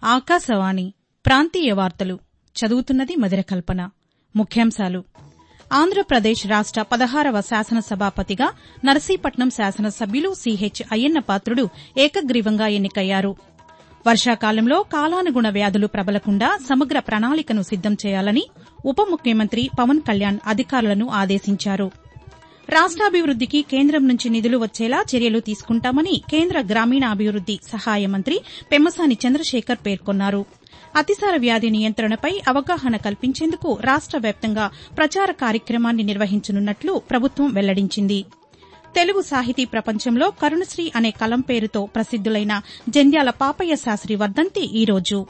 ఆకాశవాణి ప్రాంతీయ వార్తలు చదువుతున్నది మదిరకల్పన ముఖ్యాంశాలు ఆంధ్రప్రదేశ్ రాష్ట పదహారవ శాసనసభాపతిగా నర్సీపట్నం శాసనసభ్యులు సీహెచ్ అయ్యన్నపాత్రుడు ఏకగ్రీవంగా ఎన్నికయ్యారు వర్షాకాలంలో కాలానుగుణ వ్యాధులు ప్రబలకుండా సమగ్ర ప్రణాళికను సిద్దం చేయాలని ఉప ముఖ్యమంత్రి పవన్ కళ్యాణ్ అధికారులను ఆదేశించారు రాష్టాభివృద్దికి కేంద్రం నుంచి నిధులు వచ్చేలా చర్యలు తీసుకుంటామని కేంద్ర గ్రామీణాభివృద్ది సహాయ మంత్రి పెమ్మసాని చంద్రశేఖర్ పేర్కొన్నారు అతిసార వ్యాధి నియంత్రణపై అవగాహన కల్పించేందుకు రాష్ట వ్యాప్తంగా ప్రచార కార్యక్రమాన్ని నిర్వహించనున్నట్లు ప్రభుత్వం వెల్లడించింది తెలుగు సాహితీ ప్రపంచంలో కరుణశ్రీ అనే కలం పేరుతో ప్రసిద్దులైన జంధ్యాల పాపయ్య శాస్త్రి వర్దంతి ఈరోజు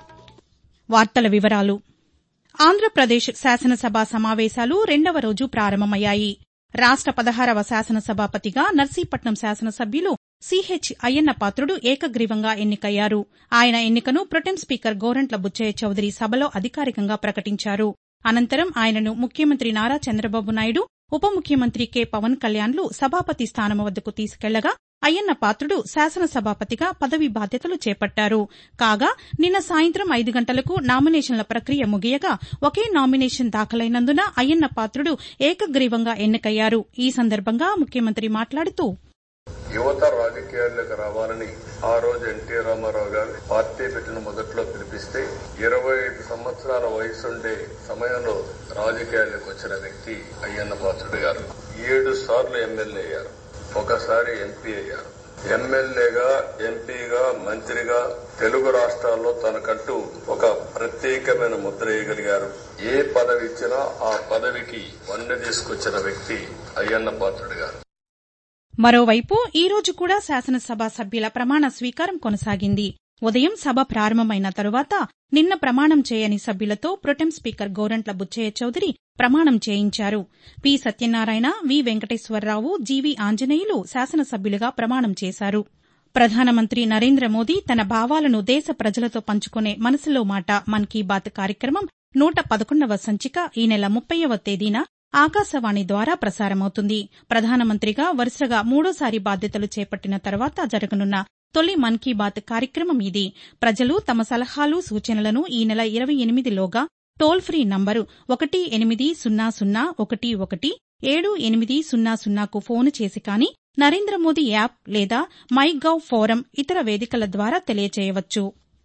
ఆంధ్రప్రదేశ్ శాసనసభ సమావేశాలు రెండవ రోజు ప్రారంభమయ్యాయి రాష్ట పదహారవ శాసనసభాపతిగా నర్సీపట్నం శాసనసభ్యులు సీహెచ్ అయ్యన్నపాత్రుడు ఏకగ్రీవంగా ఎన్నికయ్యారు ఆయన ఎన్నికను ప్రొటెం స్పీకర్ గోరంట్ల బుచ్చయ్య చౌదరి సభలో అధికారికంగా ప్రకటించారు అనంతరం ఆయనను ముఖ్యమంత్రి నారా చంద్రబాబు నాయుడు ఉప ముఖ్యమంత్రి కె పవన్ కళ్యాణ్లు సభాపతి స్థానం వద్దకు తీసుకెళ్లగా అయ్యన్నపాత్రుడు శాసనసభాపతిగా పదవీ బాధ్యతలు చేపట్టారు కాగా నిన్న సాయంత్రం ఐదు గంటలకు నామినేషన్ల ప్రక్రియ ముగియగా ఒకే నామినేషన్ దాఖలైనందున అయ్యన్నపాత్రుడు ఏకగ్రీవంగా ఎన్నికయ్యారు ఈ సందర్భంగా ముఖ్యమంత్రి మాట్లాడుతూ యువత రాజకీయాల్లోకి రావాలని ఆ రోజు ఎన్టీ రామారావు గారు పార్టీ పెట్టిన మొదట్లో పిలిపిస్తే ఇరవై ఐదు సంవత్సరాల వయసుండే సమయంలో రాజకీయాల్లోకి వచ్చిన వ్యక్తి అయ్యన్న పాత్రుడు గారు ఏడు సార్లు ఎమ్మెల్యే అయ్యారు ఒకసారి ఎంపీ అయ్యారు ఎమ్మెల్యేగా ఎంపీగా మంత్రిగా తెలుగు రాష్ట్రాల్లో తనకంటూ ఒక ప్రత్యేకమైన ముద్ర వేయగలిగారు ఏ పదవి ఇచ్చినా ఆ పదవికి వన్నె తీసుకొచ్చిన వ్యక్తి అయ్యన్న పాత్రుడు గారు మరోవైపు ఈ రోజు కూడా శాసనసభ సభ్యుల ప్రమాణ స్వీకారం కొనసాగింది ఉదయం సభ ప్రారంభమైన తరువాత నిన్న ప్రమాణం చేయని సభ్యులతో ప్రొటెం స్పీకర్ గోరంట్ల బుచ్చయ్య చౌదరి ప్రమాణం చేయించారు P Satyanarayana V Venkateswararao GV Anjaneyulu శాసనసభ్యులుగా ప్రమాణం చేశారు ప్రధానమంత్రి నరేంద్ర మోదీ తన భావాలను దేశ ప్రజలతో పంచుకునే మనసులో మాట మన్ కీ బాత్ కార్యక్రమం నూట పదకొండవ సంచిక ఈ నెల ముప్పైవ తేదీన ఆకాశవాణి ద్వారా ప్రసారమవుతుంది ప్రధానమంత్రిగా వరుసగా మూడోసారి బాధ్యతలు చేపట్టిన తర్వాత జరగనున్న తొలి మన్ కీ బాత్ కార్యక్రమం ఇది ప్రజలు తమ సలహాలు సూచనలను ఈ నెల ఇరవై ఎనిమిదిలోగా టోల్ ఫ్రీ నంబరు ఒకటి ఎనిమిది సున్నా సున్నా ఒకటి ఒకటి ఏడు ఎనిమిది సున్నా సున్నాకు ఫోన్ చేసి కానీ నరేంద్ర మోదీ యాప్ లేదా మై గవ్ ఫోరం ఇతర వేదికల ద్వారా తెలియచేయవచ్చు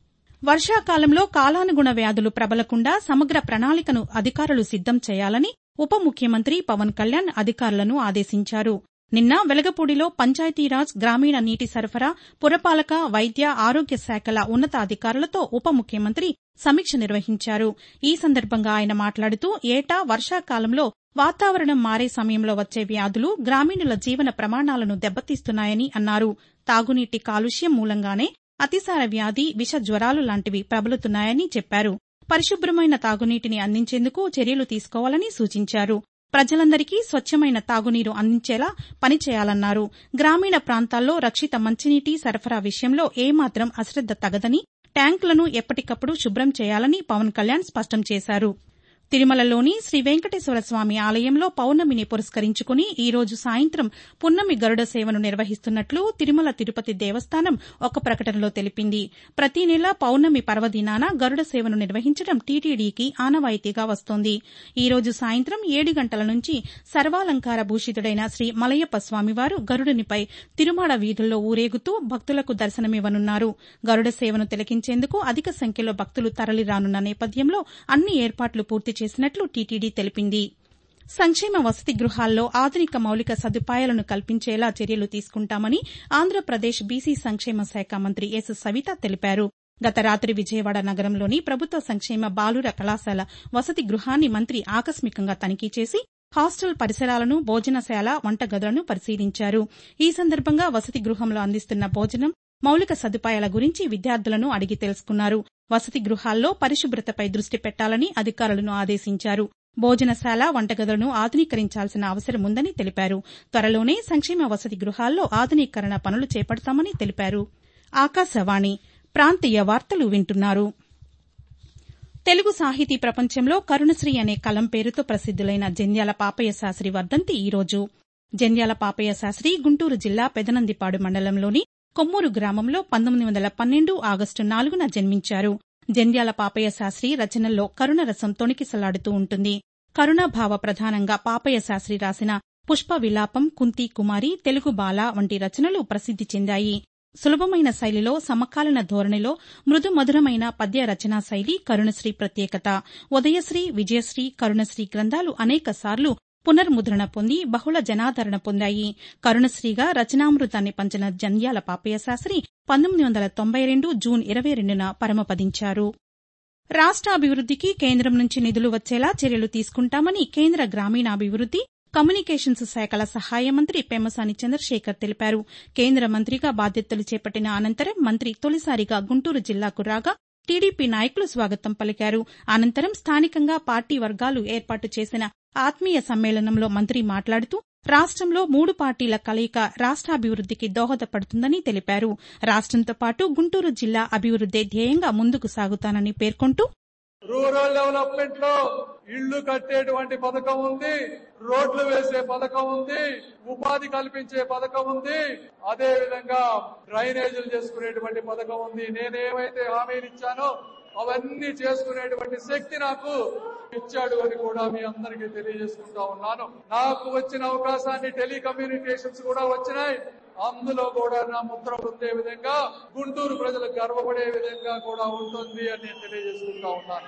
వర్షాకాలంలో కాలానుగుణ వ్యాధులు ప్రబలకుండా సమగ్ర ప్రణాళికను అధికారులు సిద్దం చేయాలని ఉప ముఖ్యమంత్రి పవన్ కళ్యాణ్ అధికారులను ఆదేశించారు నిన్న వెలగపూడిలో పంచాయతీరాజ్ గ్రామీణ నీటి సరఫరా పురపాలక వైద్య ఆరోగ్య శాఖల ఉన్నతాధికారులతో ఉప ముఖ్యమంత్రి సమీక్ష నిర్వహించారు ఈ సందర్భంగా ఆయన మాట్లాడుతూ ఏటా వర్షాకాలంలో వాతావరణం మారే సమయంలో వచ్చే వ్యాధులు గ్రామీణుల జీవన ప్రమాణాలను దెబ్బతీస్తున్నాయని అన్నారు తాగునీటి కాలుష్యం మూలంగానే అతిసార వ్యాధి విష జ్వరాలు లాంటివి ప్రబలుతున్నాయని చెప్పారు పరిశుభ్రమైన తాగునీటిని అందించేందుకు చర్యలు తీసుకోవాలని సూచించారు ప్రజలందరికీ స్వచ్ఛమైన తాగునీరు అందించేలా పనిచేయాలన్నారు గ్రామీణ ప్రాంతాల్లో రక్షిత మంచినీటి సరఫరా విషయంలో ఏమాత్రం అశ్రద్ద తగదని ట్యాంకులను ఎప్పటికప్పుడు శుభ్రం చేయాలని పవన్ కళ్యాణ్ స్పష్టం చేశారు తిరుమలలోని శ్రీ వెంకటేశ్వర స్వామి ఆలయంలో పౌర్ణమిని పురస్కరించుకుని ఈ రోజు సాయంత్రం పున్నమి గరుడ సేవను నిర్వహిస్తున్నట్లు తిరుమల తిరుపతి దేవస్థానం ఒక ప్రకటనలో తెలిపింది ప్రతి నెల పౌర్ణమి పర్వదినాన గరుడ సేవను నిర్వహించడం టీటీడీకి ఆనవాయితీగా వస్తోంది ఈ రోజు సాయంత్రం ఏడు గంటల నుంచి సర్వాలంకార భూషితుడైన శ్రీ మలయప్ప స్వామివారు గరుడునిపై తిరుమాడ వీధుల్లో ఊరేగుతూ భక్తులకు దర్శనమివ్వనున్నారు గరుడ సేవను తిలకించేందుకు అధిక సంఖ్యలో భక్తులు తరలిరానున్న నేపథ్యంలో అన్ని ఏర్పాట్లు పూర్తి చేసినట్లు టీటీడీ తెలిపింది సంక్షేమ వసతి గృహాల్లో ఆధునిక మౌలిక సదుపాయాలను కల్పించేలా చర్యలు తీసుకుంటామని ఆంధ్రప్రదేశ్ బీసీ సంక్షేమ శాఖ మంత్రి ఎస్ సవిత తెలిపారు గత రాత్రి విజయవాడ నగరంలోని ప్రభుత్వ సంక్షేమ బాలుర కళాశాల వసతి గృహాన్ని మంత్రి ఆకస్మికంగా తనిఖీ చేసి హాస్టల్ పరిసరాలను భోజనశాల వంటగదులను పరిశీలించారు ఈ సందర్భంగా వసతి గృహంలో అందిస్తున్న భోజనం మౌలిక సదుపాయాల గురించి విద్యార్థులను అడిగి తెలుసుకున్నారు వసతి గృహాల్లో పరిశుభ్రతపై దృష్టి పెట్టాలని అధికారులను ఆదేశించారు భోజనశాల వంటగదులను ఆధునీకరించాల్సిన అవసరం ఉందని తెలిపారు త్వరలోనే సంక్షేమ వసతి గృహాల్లో ఆధునీకరణ పనులు చేపడతామని తెలిపారు ఆకాశవాణి ప్రాంతీయ వార్తలు వింటున్నారు తెలుగు సాహితీ ప్రపంచంలో కరుణశ్రీ అనే కలం పేరుతో ప్రసిద్దులైన జంధ్యాల పాపయ్య శాస్త్రి వర్దంతి ఈరోజు జంధ్యాల పాపయ్య శాస్త్రి గుంటూరు జిల్లా పెదనందిపాడు మండలంలోని కొమ్మూరు గ్రామంలో పంతొమ్మిది వందల పన్నెండు ఆగస్టు నాలుగున జన్మించారు జంధ్యాల పాపయ్య శాస్త్రి రచనల్లో కరుణరసం తొణికిసలాడుతూ ఉంటుంది కరుణాభావ ప్రధానంగా పాపయ్య శాస్త్రి రాసిన పుష్ప విలాపం కుంతి కుమారి తెలుగు బాల వంటి రచనలు ప్రసిద్ది చెందాయి సులభమైన శైలిలో సమకాలీన ధోరణిలో మృదు మధురమైన పద్య రచనా శైలి కరుణశ్రీ ప్రత్యేకత ఉదయశ్రీ విజయశ్రీ కరుణశ్రీ గ్రంథాలు అనేక సార్లు పునర్ముద్రణ పొంది బహుళ జనాదరణ పొందాయి కరుణశ్రీగా రచనామృతాన్ని పంచిన జంధ్యాల పాపయ్య శాస్త్రి పంతొమ్మిది వందల తొంభై రెండు జూన్ ఇరవై రెండున పరమపదించారు రాష్ట అభివృద్దికి కేంద్రం నుంచి నిధులు వచ్చేలా చర్యలు తీసుకుంటామని కేంద్ర గ్రామీణాభివృద్ది కమ్యూనికేషన్స్ శాఖల సహాయ మంత్రి పెమ్మసాని చంద్రశేఖర్ తెలిపారు కేంద్ర మంత్రిగా బాధ్యతలు చేపట్టిన అనంతరం మంత్రి తొలిసారిగా గుంటూరు జిల్లాకు రాగా టీడీపీ నాయకులు స్వాగతం పలికారు అనంతరం స్థానికంగా పార్టీ వర్గాలు ఏర్పాటు చేసిన ఆత్మీయ సమ్మేళనంలో మంత్రి మాట్లాడుతూ రాష్టంలో మూడు పార్టీల కలయిక రాష్టాభివృద్దికి దోహదపడుతుందని తెలిపారు రాష్టంతో పాటు గుంటూరు జిల్లా అభివృద్దే ధ్యేయంగా ముందుకు సాగుతానని పేర్కొంటూ రూరల్ డెవలప్మెంట్ లో ఇళ్లు కట్టేటువంటి పథకం ఉంది రోడ్లు వేసే పథకం ఉంది ఉపాధి కల్పించే పథకం ఉంది అదే విధంగా డ్రైనేజీలు చేసుకునేటువంటి పథకం ఉంది నేనేమైతే హామీలు ఇచ్చానో అవన్నీ చేసుకునేటువంటి శక్తి నాకు ఇచ్చాడు అని కూడా మీ అందరికీ తెలియజేసుకుంటా ఉన్నాను నాకు వచ్చిన అవకాశాన్ని టెలికమ్యూనికేషన్స్ కూడా వచ్చినాయి అందులో కూడా నా ముద్ర పొందే విధంగా గుంటూరు ప్రజలు గర్వపడే విధంగా కూడా ఉంటుంది అని నేను తెలియజేసుకుంటా ఉన్నాను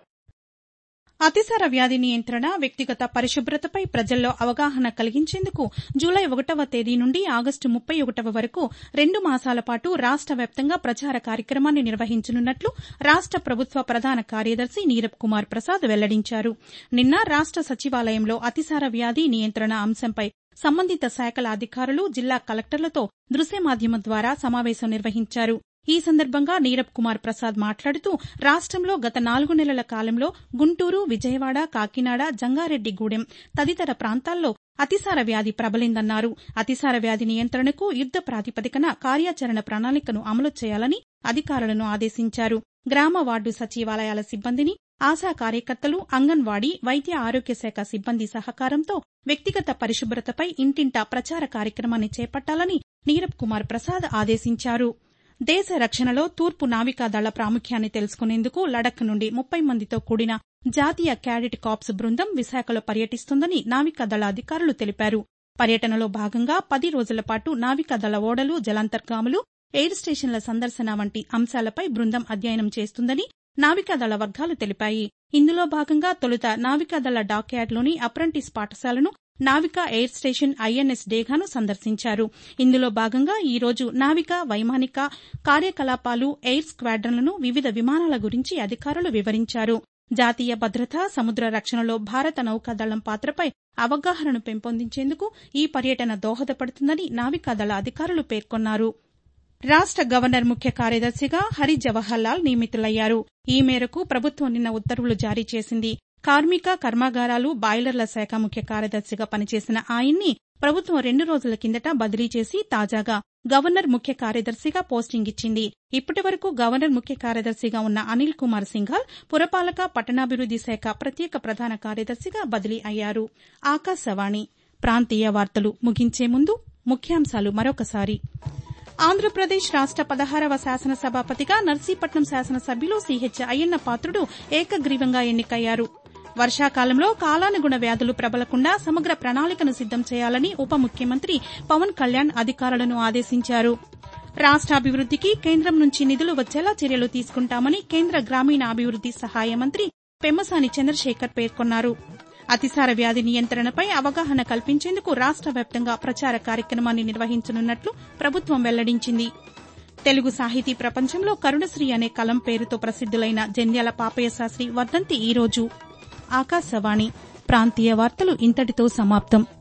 అతిసార వ్యాధి నియంత్రణ వ్యక్తిగత పరిశుభ్రతపై ప్రజల్లో అవగాహన కలిగించేందుకు జూలై ఒకటవ తేదీ నుండి ఆగస్టు ముప్పై ఒకటవ వరకు రెండు మాసాల పాటు రాష్ట వ్యాప్తంగా ప్రచార కార్యక్రమాన్ని నిర్వహించనున్నట్లు రాష్ట ప్రభుత్వ ప్రధాన కార్యదర్శి నీరబ్ కుమార్ ప్రసాద్ వెల్లడించారు నిన్న రాష్ట సచివాలయంలో అతిసార వ్యాధి నియంత్రణ అంశంపై సంబంధిత శాఖల అధికారులు జిల్లా కలెక్టర్లతో దృశ్య మాధ్యమం ద్వారా సమావేశం నిర్వహించారు ఈ సందర్భంగా నీరబ్ కుమార్ ప్రసాద్ మాట్లాడుతూ రాష్టంలో గత నాలుగు నెలల కాలంలో గుంటూరు విజయవాడ కాకినాడ జంగారెడ్డిగూడెం తదితర ప్రాంతాల్లో అతిసార వ్యాధి ప్రబలిందన్నారు అతిసార వ్యాధి నియంత్రణకు యుద్ద ప్రాతిపదికన కార్యాచరణ ప్రణాళికను అమలు చేయాలని అధికారులను ఆదేశించారు గ్రామ వార్డు సచివాలయాల సిబ్బందిని ఆశా కార్యకర్తలు అంగన్వాడీ వైద్య ఆరోగ్య శాఖ సిబ్బంది సహకారంతో వ్యక్తిగత పరిశుభ్రతపై ఇంటింటా ప్రచార కార్యక్రమాన్ని చేపట్టాలని నీరబ్ కుమార్ ప్రసాద్ ఆదేశించారు దేశ రక్షణలో తూర్పు నావికాదళ ప్రాముఖ్యాన్ని తెలుసుకునేందుకు లడఖ్ నుండి ముప్పై మందితో కూడిన జాతీయ క్యాడెట్ కాప్స్ బృందం విశాఖలో పర్యటిస్తోందని నావికాదళ అధికారులు తెలిపారు పర్యటనలో భాగంగా పది రోజుల పాటు నావికాదళ ఓడలు జలాంతర్గాములు ఎయిర్ స్టేషన్ల సందర్శన వంటి అంశాలపై బృందం అధ్యయనం చేస్తుందని నావికాదళ వర్గాలు తెలిపాయి ఇందులో భాగంగా తొలుత నావికాదళ డాక్యార్డ్లోని అప్రెంటిస్ పాఠశాలను నావికా ఎయిర్ స్టేషన్ ఐఎన్ఎస్ డేగాను సందర్శించారు ఇందులో భాగంగా ఈ రోజు నావిక వైమానిక కార్యకలాపాలు ఎయిర్ స్క్వాడ్రన్లను వివిధ విమానాల గురించి అధికారులు వివరించారు జాతీయ భద్రత సముద్ర రక్షణలో భారత నౌకాదళం పాత్రపై అవగాహనను పెంపొందించేందుకు ఈ పర్యటన దోహదపడుతుందని నావికాదళ అధికారులు పేర్కొన్నారు రాష్ట గవర్నర్ ముఖ్య కార్యదర్శిగా హరి జవహర్ లాల్ నియమితులయ్యారు ఈ మేరకు ప్రభుత్వం నిన్న ఉత్తర్వులు జారీ చేసింది కార్మిక కర్మాగారాలు బాయిలర్ల శాఖ ముఖ్య కార్యదర్శిగా పనిచేసిన ఆయన్ని ప్రభుత్వం రెండు రోజుల కిందట బదిలీ చేసి తాజాగా గవర్నర్ ముఖ్య కార్యదర్శిగా పోస్టింగ్ ఇచ్చింది ఇప్పటి వరకు గవర్నర్ ముఖ్య కార్యదర్శిగా ఉన్న అనిల్ కుమార్ సింఘాల్ పురపాలక పట్టణాభివృద్ది శాఖ ప్రత్యేక ప్రధాన కార్యదర్శిగా బదిలీ అయ్యారు ఆకాశవాణి ప్రాంతీయ వార్తలు ముగించే ముందు ముఖ్యాంశాలు మరొకసారి ఆంధ్రప్రదేశ్ రాష్ట పదహారవ శాసనసభాపతిగా నర్సీపట్నం శాసనసభ్యులు సిహెచ్ అయ్యన్న పాత్రుడు ఏకగ్రీవంగా ఎన్నికయ్యారు వర్షాకాలంలో కాలానుగుణ వ్యాధులు ప్రబలకుండా సమగ్ర ప్రణాళికను సిద్దం చేయాలని ఉప ముఖ్యమంత్రి పవన్ కళ్యాణ్ అధికారులను ఆదేశించారు రాష్టాభివృద్దికి కేంద్రం నుంచి నిధులు వచ్చేలా చర్యలు తీసుకుంటామని కేంద్ర గ్రామీణాభివృద్ది సహాయ మంత్రి పెమ్మసాని చంద్రశేఖర్ పేర్కొన్నారు అతిసార వ్యాధి నియంత్రణపై అవగాహన కల్పించేందుకు రాష్ట వ్యాప్తంగా ప్రచార కార్యక్రమాన్ని నిర్వహించనున్నట్లు ప్రభుత్వం వెల్లడించింది తెలుగు సాహితీ ప్రపంచంలో కరుణశ్రీ అనే కలం పేరుతో ప్రసిద్దులైన జంధ్యాల పాపయ్య శాస్త్రి వర్ధంతి ఈ రోజు ఆకాశవాణి ప్రాంతీయ వార్తలు ఇంతటితో సమాప్తం